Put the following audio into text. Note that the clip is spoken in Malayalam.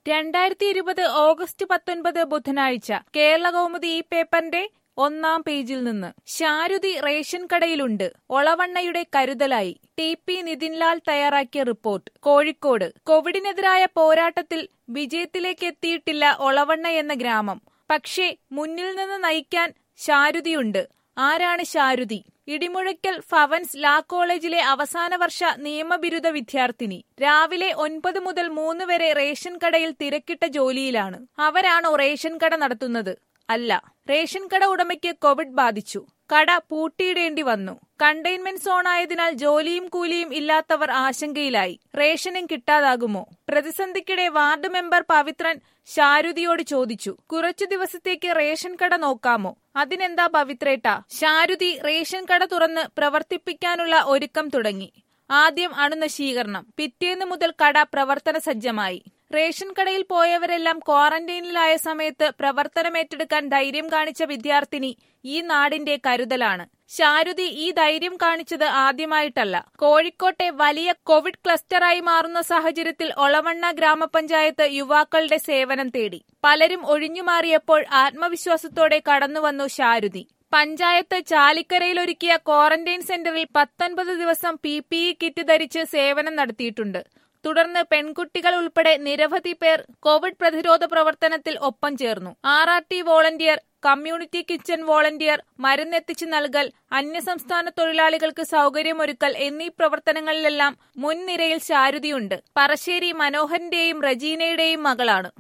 രണ്ടായിരത്തി ഇരുപത് ഓഗസ്റ്റ് പത്തൊൻപത് ബുധനാഴ്ച കേരള കൗമുദി ഈ പേപ്പറിന്റെ ഒന്നാം പേജിൽ നിന്ന് ശാരുതി റേഷൻ കടയിലുണ്ട് ഒളവണ്ണയുടെ കരുതലായി ടി പി നിതിൻലാൽ തയ്യാറാക്കിയ റിപ്പോർട്ട് കോഴിക്കോട് കോവിഡിനെതിരായ പോരാട്ടത്തിൽ വിജയത്തിലേക്ക് എത്തിയിട്ടില്ല ഒളവണ്ണ എന്ന ഗ്രാമം പക്ഷേ മുന്നിൽ നിന്ന് നയിക്കാൻ ശാരുതിയുണ്ട് ആരാണ് ശാരുതി ഇടിമുഴക്കൽ ഫവൻസ് ലാ കോളേജിലെ അവസാന വർഷ നിയമബിരുദ വിദ്യാർത്ഥിനി രാവിലെ ഒൻപത് മുതൽ മൂന്ന് വരെ റേഷൻ കടയിൽ തിരക്കിട്ട ജോലിയിലാണ് അവരാണോ റേഷൻ കട നടത്തുന്നത് അല്ല റേഷൻ കട ഉടമയ്ക്ക് കോവിഡ് ബാധിച്ചു കട പൂട്ടിയിടേണ്ടി വന്നു കണ്ടെയ്ൻമെന്റ് സോണായതിനാൽ ജോലിയും കൂലിയും ഇല്ലാത്തവർ ആശങ്കയിലായി റേഷനും കിട്ടാതാകുമോ പ്രതിസന്ധിക്കിടെ വാർഡ് മെമ്പർ പവിത്രൻ ശാരുതിയോട് ചോദിച്ചു കുറച്ചു ദിവസത്തേക്ക് റേഷൻ കട നോക്കാമോ അതിനെന്താ പവിത്രേട്ട ശാരുതി റേഷൻ കട തുറന്ന് പ്രവർത്തിപ്പിക്കാനുള്ള ഒരുക്കം തുടങ്ങി ആദ്യം അണുനശീകരണം പിറ്റേന്ന് മുതൽ കട പ്രവർത്തന സജ്ജമായി റേഷൻ കടയിൽ പോയവരെല്ലാം ക്വാറന്റൈനിലായ സമയത്ത് പ്രവർത്തനമേറ്റെടുക്കാൻ ധൈര്യം കാണിച്ച വിദ്യാർത്ഥിനി ഈ നാടിന്റെ കരുതലാണ് ശാരുതി ഈ ധൈര്യം കാണിച്ചത് ആദ്യമായിട്ടല്ല കോഴിക്കോട്ടെ വലിയ കോവിഡ് ക്ലസ്റ്ററായി മാറുന്ന സാഹചര്യത്തിൽ ഒളവണ്ണ ഗ്രാമപഞ്ചായത്ത് യുവാക്കളുടെ സേവനം തേടി പലരും ഒഴിഞ്ഞുമാറിയപ്പോൾ ആത്മവിശ്വാസത്തോടെ കടന്നുവന്നു ശാരുതി പഞ്ചായത്ത് ചാലിക്കരയിൽ ഒരുക്കിയ ക്വാറന്റൈൻ സെന്ററിൽ പത്തൊൻപത് ദിവസം പി പി ഇ കിറ്റ് ധരിച്ച് സേവനം നടത്തിയിട്ടുണ്ട് തുടർന്ന് പെൺകുട്ടികൾ ഉൾപ്പെടെ നിരവധി പേർ കോവിഡ് പ്രതിരോധ പ്രവർത്തനത്തിൽ ഒപ്പം ചേർന്നു R R T volunteer community kitchen volunteer മരുന്നെത്തിച്ചു നൽകൽ അന്യസംസ്ഥാന തൊഴിലാളികൾക്ക് സൗകര്യമൊരുക്കൽ എന്നീ പ്രവർത്തനങ്ങളിലെല്ലാം മുൻനിരയിൽ ശാരുതിയുണ്ട് പറശ്ശേരി മനോഹരന്റെയും റജീനയുടെയും മകളാണ്